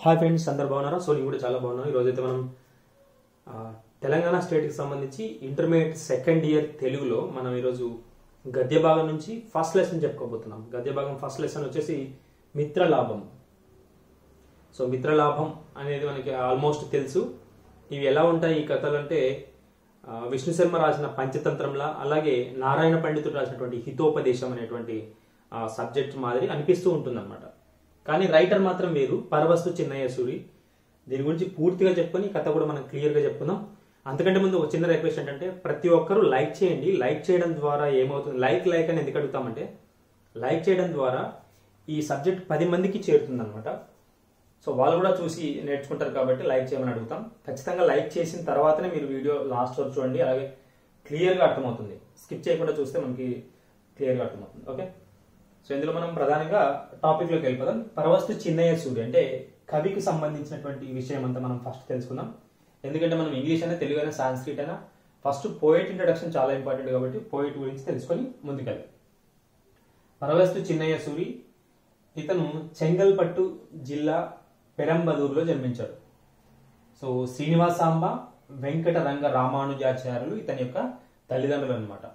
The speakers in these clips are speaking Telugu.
హాయ్ ఫ్రెండ్స్ అందరు బాగున్నారా సో నేను కూడా చాలా బాగున్నాను ఈరోజు అయితే మనం ఆ, తెలంగాణ స్టేట్కి సంబంధించి ఇంటర్మీడియట్ సెకండ్ ఇయర్ తెలుగులో మనం ఈరోజు గద్య భాగం నుంచి ఫస్ట్ లెసన్ చెప్పుకోబోతున్నాం గద్య భాగం ఫస్ట్ లెసన్ వచ్చేసి మిత్రలాభం సో మిత్రలాభం అనేది మనకి ఆల్మోస్ట్ తెలుసు ఇవి ఎలా ఉంటాయి ఈ కథలు అంటే ఆ, విష్ణు శర్మ రాసిన పంచతంత్రంలా అలాగే నారాయణ పండితుడు రాసినటువంటి హితోపదేశం అనేటువంటి సబ్జెక్ట్ మాదిరి అనిపిస్తూ ఉంటుంది కానీ రైటర్ మాత్రం వేరు పరవస్తు చిన్నయ్య సూరి దీని గురించి పూర్తిగా చెప్పుకొని ఈ కథ కూడా మనం క్లియర్గా చెప్పుకుందాం అంతకంటే ముందు ఒక చిన్న రిక్వెస్ట్ ఏంటంటే ప్రతి ఒక్కరూ లైక్ చేయండి లైక్ చేయడం ద్వారా ఏమవుతుంది లైక్ లైక్ అని ఎందుకు అడుగుతామంటే లైక్ చేయడం ద్వారా ఈ సబ్జెక్ట్ పది మందికి చేరుతుంది సో వాళ్ళు కూడా చూసి నేర్చుకుంటారు కాబట్టి లైక్ చేయమని అడుగుతాం ఖచ్చితంగా లైక్ చేసిన తర్వాతనే మీరు వీడియో లాస్ట్ వరకు చూడండి అలాగే క్లియర్గా అర్థమవుతుంది స్కిప్ చేయకుండా చూస్తే మనకి క్లియర్గా అర్థమవుతుంది ఓకే సో ఇందులో మనం ప్రధానంగా టాపిక్లోకి వెళ్ళిపోదాం పరవస్తు చిన్నయ్య సూర్య అంటే కవికి సంబంధించినటువంటి విషయం అంతా మనం ఫస్ట్ తెలుసుకుందాం ఎందుకంటే మనం ఇంగ్లీష్ అయినా తెలుగు అయినా సాంస్క్రిట్ అయినా ఫస్ట్ పోయిట్ ఇంట్రడక్షన్ చాలా ఇంపార్టెంట్ కాబట్టి పోయిట్ గురించి తెలుసుకొని ముందుకెళ్ళాలి పరవస్తు చిన్నయ్య సూరి ఇతను చెంగల్పట్టు జిల్లా పెరంబదూరులో జన్మించాడు సో శ్రీనివాసాంబ వెంకట రంగ రామానుజాచార్యులు ఇతని యొక్క తల్లిదండ్రులు అనమాట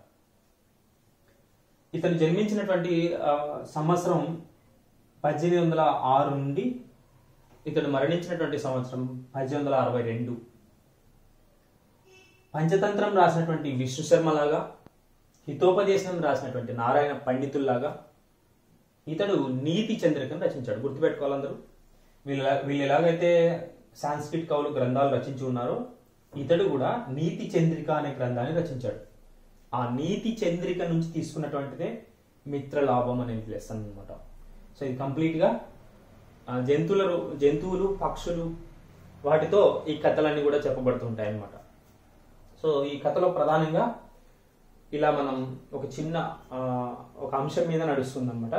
ఇతను జన్మించినటువంటి ఆ, సంవత్సరం పద్దెనిమిది వందల ఆరు నుండి ఇతడు మరణించినటువంటి సంవత్సరం పద్దెనిమిది వందల అరవై రెండు పంచతంత్రం రాసినటువంటి విష్ణు శర్మ లాగా హితోపదేశం రాసినటువంటి నారాయణ పండితుల్లాగా ఇతడు నీతి చంద్రికను రచించాడు గుర్తుపెట్టుకోవాలందరూ వీళ్ళు వీళ్ళు ఎలాగైతే సాంస్క్రిట్ కవులు గ్రంథాలు రచించి ఉన్నారో ఇతడు కూడా నీతి చంద్రిక అనే గ్రంథాన్ని రచించాడు ఆ నీతి చంద్రిక నుంచి తీసుకున్నటువంటిదే మిత్రలాభం అనేది లెసన్ అనమాట సో ఇది కంప్లీట్గా ఆ, జంతువుల రూ- జంతువులు పక్షులు వాటితో ఈ కథలన్నీ కూడా చెప్పబడుతుంటాయి అన్నమాట సో ఈ కథలో ప్రధానంగా ఇలా మనం ఒక చిన్న ఆ, ఒక అంశం మీద నడుస్తుంది అనమాట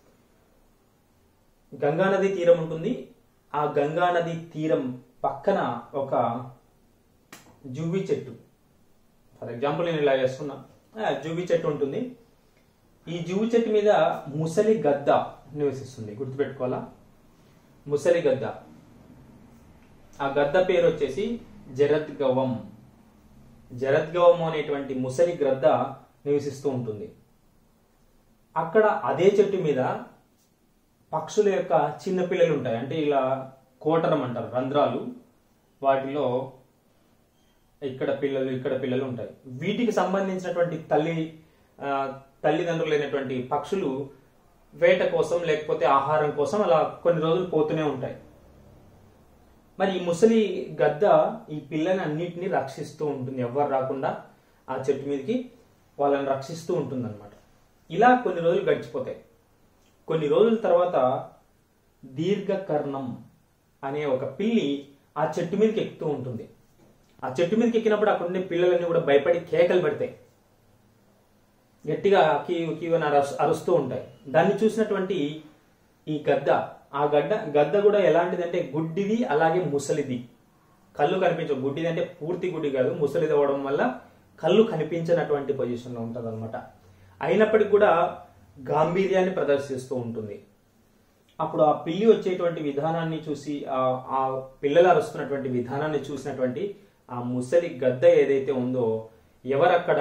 గంగానది తీరం ఉంటుంది ఆ గంగానది తీరం పక్కన ఒక జువ్వి చెట్టు ఫర్ ఎగ్జాంపుల్ నేను ఇలా వేసుకున్నా ఆ, జువ్వి చెట్టు ఉంటుంది ఈ జువ్వి చెట్టు మీద ముసలి గద్ద నివసిస్తుంది గుర్తుపెట్టుకోవాలా ముసలి గద్ద ఆ గద్ద పేరు వచ్చేసి జరద్గవం జరద్గవం అనేటువంటి ముసలి గ్రద్ద నివసిస్తూ ఉంటుంది అక్కడ అదే చెట్టు మీద పక్షుల యొక్క చిన్న పిల్లలు ఉంటాయి అంటే ఇలా కోటరం అంటారు రంధ్రాలు వాటిలో ఇక్కడ పిల్లలు ఇక్కడ పిల్లలు ఉంటాయి వీటికి సంబంధించినటువంటి తల్లి ఆ, తల్లిదండ్రులైనటువంటి పక్షులు వేట కోసం లేకపోతే ఆహారం కోసం అలా కొన్ని రోజులు పోతూనే ఉంటాయి మరి ఈ ముసలి గద్ద ఈ పిల్లని అన్నిటిని రక్షిస్తూ ఉంటుంది ఎవరు రాకుండా ఆ చెట్టు మీదకి వాళ్ళని రక్షిస్తూ ఉంటుంది అనమాట ఇలా కొన్ని రోజులు గడిచిపోతాయి కొన్ని రోజుల తర్వాత దీర్ఘకర్ణం అనే ఒక పిల్లి ఆ చెట్టు మీదకి ఎక్కుతూ ఉంటుంది ఆ చెట్టు మీదకి ఎక్కినప్పుడు అక్కడ ఉండే పిల్లలన్నీ కూడా భయపడి కేకలు పెడతాయి గట్టిగా కీవు కీవు అని అరస్- అరుస్తూ ఉంటాయి దాన్ని చూసినటువంటి ఈ గద్ద ఆ గడ్డ గద్ద కూడా ఎలాంటిదంటే గుడ్డిది అలాగే ముసలిది కళ్ళు కనిపించవు గుడ్డిది అంటే పూర్తి గుడ్డి కాదు ముసలిది అవ్వడం వల్ల కళ్ళు కనిపించినటువంటి పొజిషన్లో ఉంటుంది అనమాట అయినప్పటికీ కూడా గాంభీర్యాన్ని ప్రదర్శిస్తూ ఉంటుంది అప్పుడు ఆ పిల్లి వచ్చేటువంటి విధానాన్ని చూసి ఆ ఆ పిల్లలు అరుస్తున్నటువంటి విధానాన్ని చూసినటువంటి ఆ ముసలి గద్ద ఏదైతే ఉందో ఎవరక్కడ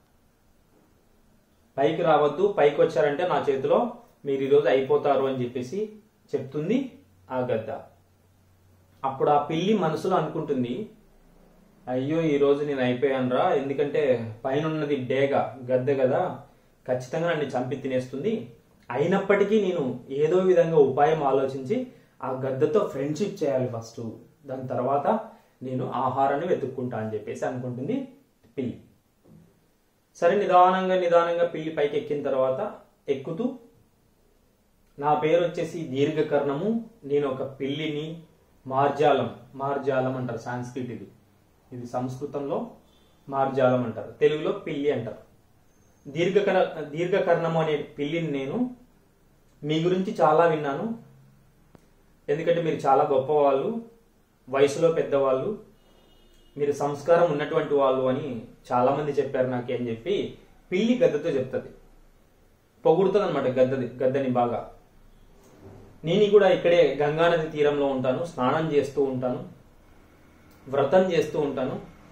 పైకి రావద్దు పైకి వచ్చారంటే నా చేతిలో మీరు ఈరోజు అయిపోతారు అని చెప్పేసి చెప్తుంది ఆ గద్ద అప్పుడు ఆ పిల్లి మనసులో అనుకుంటుంది అయ్యో ఈ రోజు నేను అయిపోయానురా ఎందుకంటే పైన ఉన్నది డేగ గద్ద కదా ఖచ్చితంగా నన్ను చంపి తినేస్తుంది అయినప్పటికీ నేను ఏదో విధంగా ఉపాయం ఆలోచించి ఆ గద్దతో ఫ్రెండ్షిప్ చేయాలి ఫస్ట్ దాని తర్వాత నేను ఆహారాన్ని వెతుక్కుంటా అని చెప్పేసి అనుకుంటుంది పిల్లి సరే నిదానంగా నిదానంగా పిల్లి పైకి ఎక్కిన తర్వాత ఎక్కుతూ నా పేరు వచ్చేసి దీర్ఘకర్ణము నేను ఒక పిల్లిని మార్జాలం మార్జాలం అంటారు సాంస్క్రిట్ ఇది ఇది సంస్కృతంలో మార్జాలం అంటారు తెలుగులో పిల్లి అంటారు దీర్ఘకర దీర్ఘకర్ణము అనే పిల్లిని నేను మీ గురించి చాలా విన్నాను ఎందుకంటే మీరు చాలా గొప్పవాళ్ళు వయసులో పెద్దవాళ్ళు మీరు సంస్కారం ఉన్నటువంటి వాళ్ళు అని చాలా మంది చెప్పారు నాకు అని చెప్పి పిల్లి గద్దతో చెప్తుంది పొగుడుతుంది అనమాట గద్దది గద్దని బాగా నేను కూడా ఇక్కడే గంగానది తీరంలో ఉంటాను స్నానం చేస్తూ ఉంటాను వ్రతం చేస్తూ ఉంటాను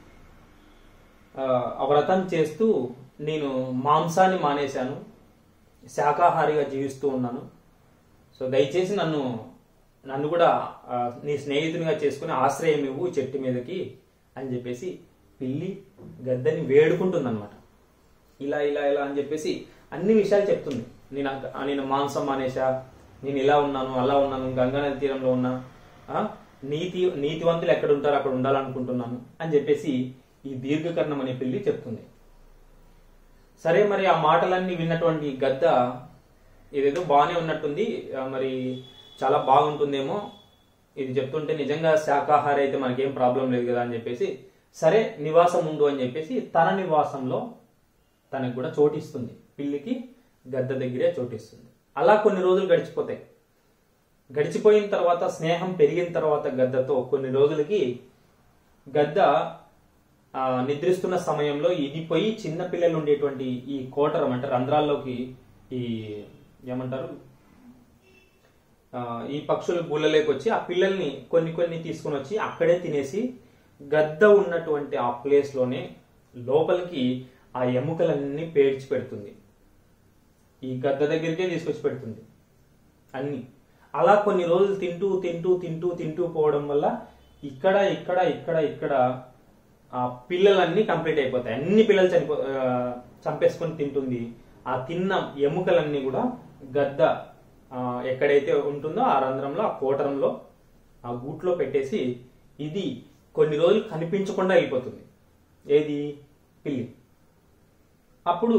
ఆ, ఆ వ్రతం చేస్తూ నేను మాంసాన్ని మానేశాను శాకాహారిగా జీవిస్తూ ఉన్నాను సో దయచేసి నన్ను నన్ను కూడా ఆ, నీ స్నేహితునిగా చేసుకుని ఆశ్రయం ఇవ్వు చెట్టు మీదకి అని చెప్పేసి పిల్లి గద్దని వేడుకుంటుంది అనమాట ఇలా ఇలా ఇలా అని చెప్పేసి అన్ని విషయాలు చెప్తుంది నేను అంక- ఆ, నేను మాంసం మానేశా నేను ఇలా ఉన్నాను అలా ఉన్నాను గంగానది తీరంలో ఉన్నా ఆ, నీతి నీతివంతులు ఎక్కడ ఉంటారో అక్కడ ఉండాలనుకుంటున్నాను అని చెప్పేసి ఈ దీర్ఘకరణం అనే పిల్లి చెప్తుంది సరే మరి ఆ మాటలన్నీ విన్నటువంటి గద్ద ఇదేదో బాగానే ఉన్నట్టుంది ఆ, మరి చాలా బాగుంటుందేమో ఇది చెప్తుంటే నిజంగా శాకాహారి అయితే మనకేం ప్రాబ్లం లేదు కదా అని చెప్పేసి సరే నివాసం ఉండు అని చెప్పేసి తన నివాసంలో తనకు కూడా చోటిస్తుంది పిల్లికి గద్ద దగ్గరే చోటిస్తుంది అలా కొన్ని రోజులు గడిచిపోతాయి గడిచిపోయిన తర్వాత స్నేహం పెరిగిన తర్వాత గద్దతో కొన్ని రోజులకి గద్ద ఆ, నిద్రిస్తున్న సమయంలో ఇది పోయి చిన్న పిల్లలు ఉండేటువంటి ఈ కోటరం అంటే రంధ్రాల్లోకి ఈ ఏమంటారు ఆ, ఈ పక్షులు గుళ్ళలోకి వచ్చి ఆ పిల్లల్ని కొన్ని కొన్ని తీసుకుని వచ్చి అక్కడే తినేసి గద్ద ఉన్నటువంటి ఆ ప్లేస్ లోనే లోపలికి ఆ ఎముకలన్నీ పేర్చి పెడుతుంది ఈ గద్ద దగ్గరికే తీసుకొచ్చి పెడుతుంది అన్ని అలా కొన్ని రోజులు తింటూ తింటూ తింటూ తింటూ పోవడం వల్ల ఇక్కడ ఇక్కడ ఇక్కడ ఇక్కడ ఆ పిల్లలన్నీ కంప్లీట్ అయిపోతాయి అన్ని పిల్లలు చనిపో ఆ, చంపేసుకొని తింటుంది ఆ తిన్న ఎముకలన్నీ కూడా గద్ద ఆ, ఎక్కడైతే ఉంటుందో ఆ రంధ్రంలో ఆ కోటరంలో ఆ గూట్లో పెట్టేసి ఇది కొన్ని రోజులు కనిపించకుండా వెళ్ళిపోతుంది ఏది పిల్లి అప్పుడు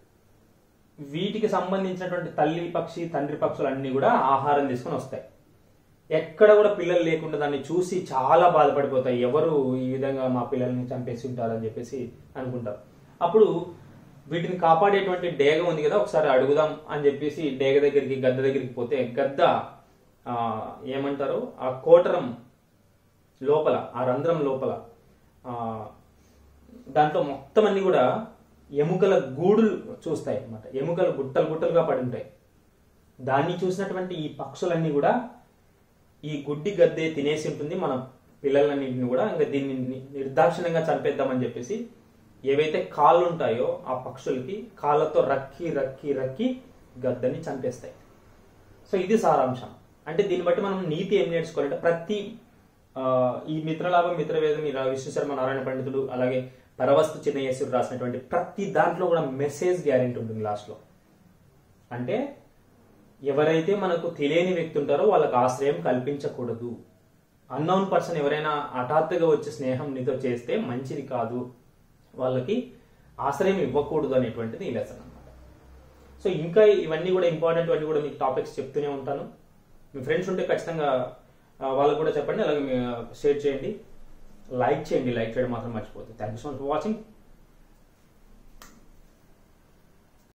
వీటికి సంబంధించినటువంటి తల్లి పక్షి తండ్రి పక్షులు అన్ని కూడా ఆహారం తీసుకొని వస్తాయి ఎక్కడ కూడా పిల్లలు లేకుండా దాన్ని చూసి చాలా బాధపడిపోతాయి ఎవరు ఈ విధంగా మా పిల్లల్ని చంపేసి ఉంటారని చెప్పేసి అనుకుంటారు అప్పుడు వీటిని కాపాడేటువంటి డేగ ఉంది కదా ఒకసారి అడుగుదాం అని చెప్పేసి డేగ దగ్గరికి గద్ద దగ్గరికి పోతే గద్ద ఆ, ఏమంటారు ఆ కోటరం లోపల ఆ రంధ్రం లోపల ఆ, దాంట్లో మొత్తం అన్ని కూడా ఎముకల గూడులు చూస్తాయి అన్నమాట ఎముకలు గుట్టలు గుట్టలుగా పడి ఉంటాయి దాన్ని చూసినటువంటి ఈ పక్షులన్నీ కూడా ఈ గుడ్డి గద్దే తినేసి ఉంటుంది మన పిల్లలన్నింటిని కూడా ఇంకా దీన్ని ని- నిర్దాక్షిణ్యంగా చంపేద్దామని చెప్పేసి ఏవైతే కాళ్ళు ఉంటాయో ఆ పక్షులకి కాళ్ళతో రక్కి రక్కి రక్కి గద్దని చంపేస్తాయి సో ఇది సారాంశం అంటే దీన్ని బట్టి మనం నీతి ఏం నేర్చుకోవాలంటే ప్రతి ఆ, ఈ మిత్రలాభం మిత్రవేదం ఇలా విష్ణు శర్మ నారాయణ పండితుడు అలాగే పరవస్తు చిన్నయేశ్వరుడు రాసినటువంటి ప్రతి దాంట్లో కూడా మెసేజ్ గ్యారెంటీ ఉంటుంది లాస్ట్ లో అంటే ఎవరైతే మనకు తెలియని వ్యక్తి ఉంటారో వాళ్ళకి ఆశ్రయం కల్పించకూడదు అన్నౌన్ పర్సన్ ఎవరైనా హఠాత్తుగా వచ్చి స్నేహం నీతో చేస్తే మంచిది కాదు వాళ్ళకి ఆశ్రయం ఇవ్వకూడదు అనేటువంటిది ఈ లెసన్ అనమాట సో ఇంకా ఇవన్నీ కూడా ఇంపార్టెంట్ అన్ని కూడా మీకు టాపిక్స్ చెప్తూనే ఉంటాను మీ ఫ్రెండ్స్ ఉంటే ఖచ్చితంగా ఆ, వాళ్ళకు కూడా చెప్పండి అలాగే షేర్ చేయండి లైక్ చేయండి లైక్ చేయడం మాత్రం మర్చిపోతుంది thank you so much for watching